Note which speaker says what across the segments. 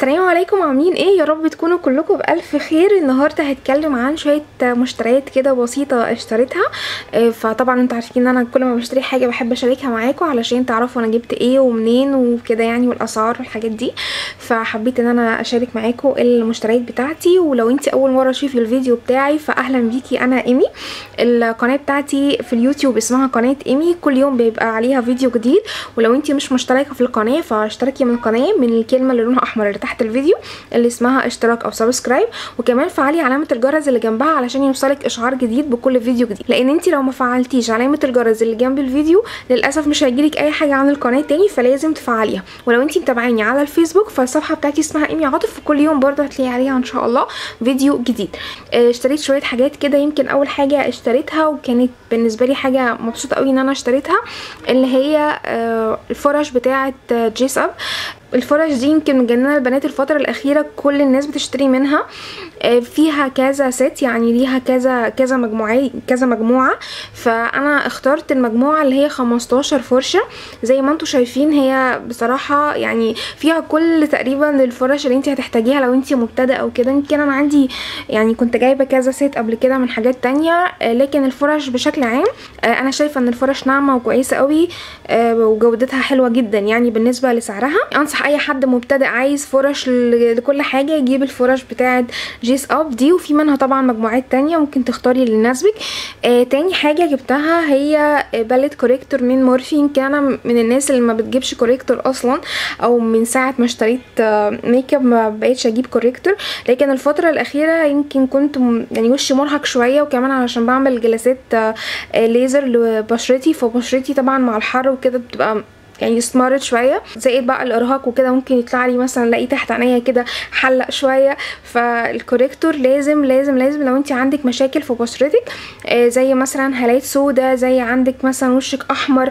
Speaker 1: السلام عليكم عاملين ايه يا رب تكونوا كلكم بالف خير النهارده هتكلم عن شويه مشتريات كده بسيطه اشتريتها آه، فطبعا انتوا عارفين ان انا كل ما بشتري حاجه بحب اشاركها معاكم علشان تعرفوا انا جبت ايه ومنين وكده يعني والاسعار والحاجات دي فحبيت ان انا اشارك معاكم المشتريات بتاعتي ولو انت اول مره تشوفي الفيديو بتاعي فاهلا بيكي انا ايمي القناه بتاعتي في اليوتيوب اسمها قناه ايمي كل يوم بيبقى عليها فيديو جديد ولو انت مش مشتركه في القناه فاشتركي من القناه من الكلمه اللي لونها احمر اللي تحت الفيديو اللي اسمها اشتراك او سبسكرايب وكمان فعلي علامه الجرس اللي جنبها علشان يوصلك اشعار جديد بكل فيديو جديد لان انت لو ما فعلتيش علامه الجرس اللي جنب الفيديو للاسف مش هيجيلك اي حاجه عن القناه تاني فلازم تفعليها ولو انت متابعيني على الفيسبوك فالصفحه بتاعتي اسمها ايمي عاطف وكل يوم برضه هتلاقي عليها ان شاء الله فيديو جديد اه، اشتريت شويه حاجات كده يمكن اول حاجه اشتريتها وكانت بالنسبه لي حاجه مبسوطه قوي ان انا اشتريتها اللي هي اه، الفرش بتاعه اه، جيس اب الفرش دي يمكن مجننه البنات الفتره الاخيره كل الناس بتشتري منها آه، فيها كذا ست يعني ليها كذا كذا مجموعه كذا مجموعه فانا اخترت المجموعه اللي هي 15 فرشه زي ما انتم شايفين هي بصراحه يعني فيها كل تقريبا الفرش اللي انت هتحتاجيها لو انت مبتدئه او كده يمكن انا عندي يعني كنت جايبه كذا ست قبل كده من حاجات تانية آه، لكن الفرش بشكل عام آه، انا شايفه ان الفرش ناعمه وكويسه قوي آه، وجودتها حلوه جدا يعني بالنسبه لسعرها انصح اي حد مبتدئ عايز فرش ل- لكل حاجه يجيب الفرش بتاعه جيس اب دي وفي منها طبعا مجموعات تانية ممكن تختاري اللي يناسبك آه تاني حاجه جبتها هي باليت كوريكتور من مورفي يمكن انا من الناس اللي ما بتجيبش كوريكتور اصلا او من ساعه ما اشتريت آه ميك اب ما بقيتش اجيب كوريكتور لكن الفتره الاخيره يمكن كنت م- يعني وشي مرهق شويه وكمان علشان بعمل جلسات آه آه ليزر لبشرتي فبشرتي طبعا مع الحر وكده بتبقى يعني اسمرت شويه زائد بقى الارهاق وكده ممكن يطلع لي مثلا الاقي تحت عينيا كده حلق شويه فالكوريكتور لازم لازم لازم لو انت عندك مشاكل في بشرتك آه زي مثلا هالات سودا زي عندك مثلا وشك احمر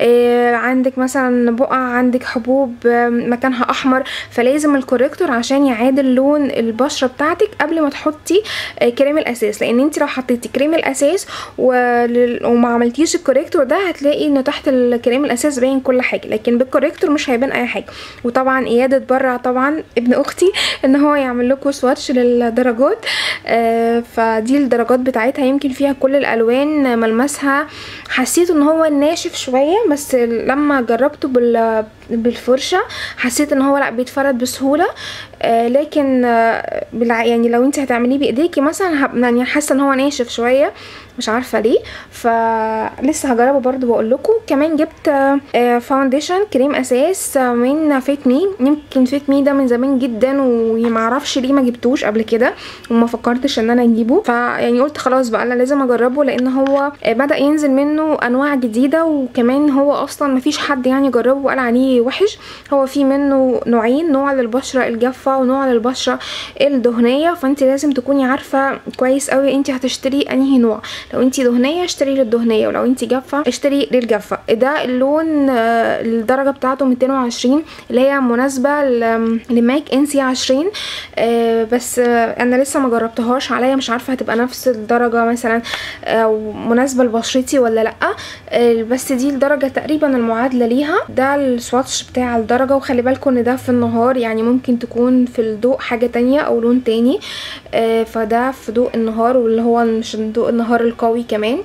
Speaker 1: آه عندك مثلا بقع عندك حبوب آه مكانها احمر فلازم الكوريكتور عشان يعادل لون البشره بتاعتك قبل ما تحطي آه كريم الاساس لان انت لو حطيتي كريم الاساس ولل- وما عملتيش الكوريكتور ده هتلاقي ان تحت الكريم الاساس باين كل حاجه لكن بالكوريكتور مش هيبان اي حاجه وطبعا اياد اتبرع طبعا ابن اختي ان هو يعمل لكم سواتش للدرجات آه فدي الدرجات بتاعتها يمكن فيها كل الالوان ملمسها حسيت ان هو ناشف شويه بس لما جربته بال بالفرشه حسيت ان هو لا بيتفرد بسهوله آه لكن آه بالع- يعني لو انت هتعمليه بايديكي مثلا هب- يعني حاسه ان هو ناشف شويه مش عارفه ليه فلسه هجربه برضو بقول لكم كمان جبت آه، فاونديشن كريم اساس آه، من فيت مي يمكن فيت مي ده من زمان جدا ومعرفش ليه ما جبتوش قبل كده وما فكرتش ان انا اجيبه فيعني قلت خلاص بقى انا لازم اجربه لان هو آه، بدا ينزل منه انواع جديده وكمان هو اصلا مفيش حد يعني جربه وقال عليه وحش هو في منه نوعين نوع للبشره الجافه ونوع للبشره الدهنيه فانت لازم تكوني عارفه كويس قوي انت هتشتري انهي نوع لو انت دهنيه اشتري للدهنيه ولو انت جافه اشتري للجافه ده اللون آه، الدرجه بتاعته 220 اللي هي مناسبه ل- لماك ان سي 20 آه، بس آه، انا لسه ما جربتهاش عليا مش عارفه هتبقى نفس الدرجه مثلا او مناسبه لبشرتي ولا لا آه، بس دي الدرجه تقريبا المعادله ليها ده السواتش بتاع الدرجه وخلي بالكم ان ده في النهار يعني ممكن تكون في الضوء حاجه تانية او لون تاني آه، فده في ضوء النهار واللي هو مش ضوء النهار القوي كمان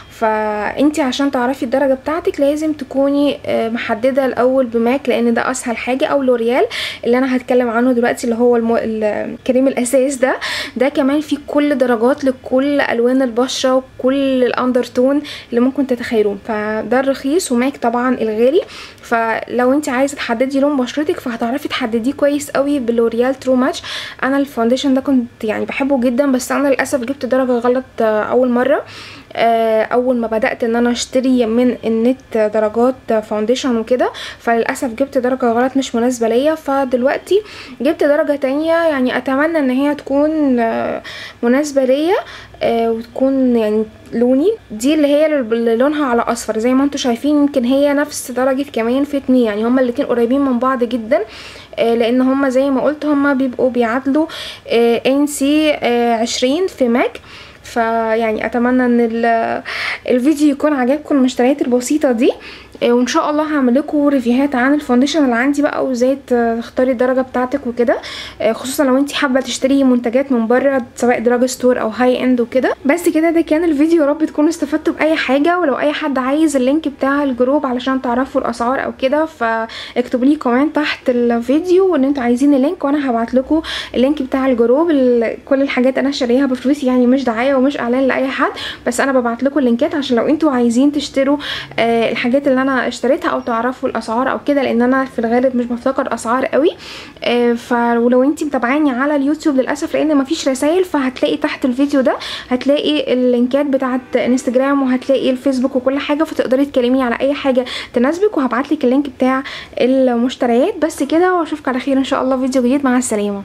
Speaker 1: فانتي عشان تعرفي الدرجة بتاعتك لازم تكوني آه، محددة الاول بماك لان ده اسهل حاجة او لوريال اللي انا هتكلم عنه دلوقتي اللي هو المو... الكريم الاساس ده ده كمان فيه كل درجات لكل الوان البشرة وكل الاندرتون اللي ممكن تتخيلوه فده الرخيص وماك طبعا الغالي فلو انت عايزه تحددي لون بشرتك فهتعرفي تحدديه كويس قوي بلوريال ترو ماتش انا الفاونديشن ده كنت يعني بحبه جدا بس انا للاسف جبت درجه غلط آه، اول مره آه، اول ما بدات ان انا اشتري من النت درجات فاونديشن وكده فللاسف جبت درجه غلط مش مناسبه ليا فدلوقتي جبت درجه تانية يعني اتمنى ان هي تكون آه، مناسبه ليا آه، وتكون يعني لوني دي اللي هي اللي لونها على اصفر زي ما انتم شايفين يمكن هي نفس درجه كمان فيتني يعني هما الاتنين قريبين من بعض جدا آه، لان هما زي ما قلت هما بيبقوا بيعادلوا ان سي عشرين في ماك فيعني اتمنى ان ال- الفيديو يكون عجبكم المشتريات البسيطه دي آه، وان شاء الله هعمل لكم ريفيوهات عن الفاونديشن اللي عندي بقى وازاي ت- تختاري الدرجه بتاعتك وكده آه، خصوصا لو انت حابه تشتري منتجات من بره سواء دراج ستور او هاي اند وكده بس كده ده كان الفيديو يا رب تكونوا استفدتوا باي حاجه ولو اي حد عايز اللينك بتاع الجروب علشان تعرفوا الاسعار او كده فاكتبوا لي كومنت تحت الفيديو وان انتوا عايزين اللينك وانا هبعت لكم اللينك بتاع الجروب ال- كل الحاجات انا شاريها بفلوسي يعني مش دعايه ومش اعلان لاي حد بس انا ببعت لكم اللينكات عشان لو انتوا عايزين تشتروا آه، الحاجات اللي انا اشتريتها او تعرفوا الاسعار او كده لان انا في الغالب مش بفتكر اسعار قوي آه، فلو انت متابعاني على اليوتيوب للاسف لان مفيش رسائل فهتلاقي تحت الفيديو ده هتلاقي اللينكات بتاعت انستجرام وهتلاقي الفيسبوك وكل حاجه فتقدري تكلميني على اي حاجه تناسبك وهبعت لك اللينك بتاع المشتريات بس كده واشوفك على خير ان شاء الله في فيديو جديد مع السلامه